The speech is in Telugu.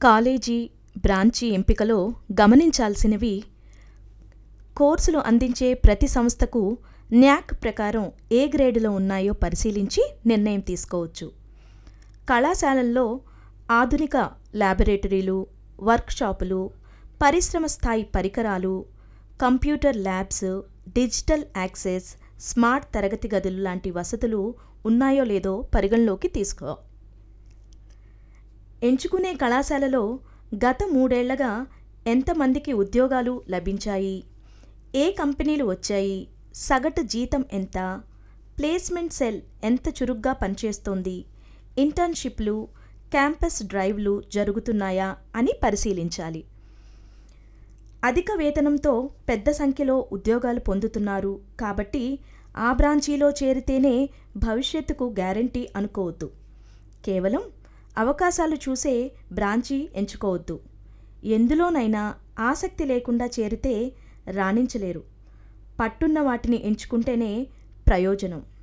కాలేజీ బ్రాంచి ఎంపికలో గమనించాల్సినవి కోర్సులు అందించే ప్రతి సంస్థకు న్యాక్ ప్రకారం ఏ గ్రేడులో ఉన్నాయో పరిశీలించి నిర్ణయం తీసుకోవచ్చు కళాశాలల్లో ఆధునిక ల్యాబొరేటరీలు వర్క్షాపులు పరిశ్రమ స్థాయి పరికరాలు computer labs digital access smart తరగతి గదులు లాంటి వసతులు ఉన్నాయో లేదో పరిగణలోకి తీసుకో ఎంచుకునే కళాశాలలో గత మూడేళ్లగా ఎంతమందికి ఉద్యోగాలు లభించాయి ఏ కంపెనీలు వచ్చాయి సగటు జీతం ఎంత ప్లేస్మెంట్ సెల్ ఎంత చురుగ్గా పనిచేస్తోంది ఇంటర్న్షిప్లు క్యాంపస్ డ్రైవ్లు జరుగుతున్నాయా అని పరిశీలించాలి అధిక వేతనంతో పెద్ద సంఖ్యలో ఉద్యోగాలు పొందుతున్నారు కాబట్టి ఆ బ్రాంచీలో చేరితేనే భవిష్యత్తుకు గ్యారంటీ అనుకోవద్దు కేవలం అవకాశాలు చూసే బ్రాంచీ ఎంచుకోవద్దు ఎందులోనైనా ఆసక్తి లేకుండా చేరితే రాణించలేరు పట్టున్న వాటిని ఎంచుకుంటేనే ప్రయోజనం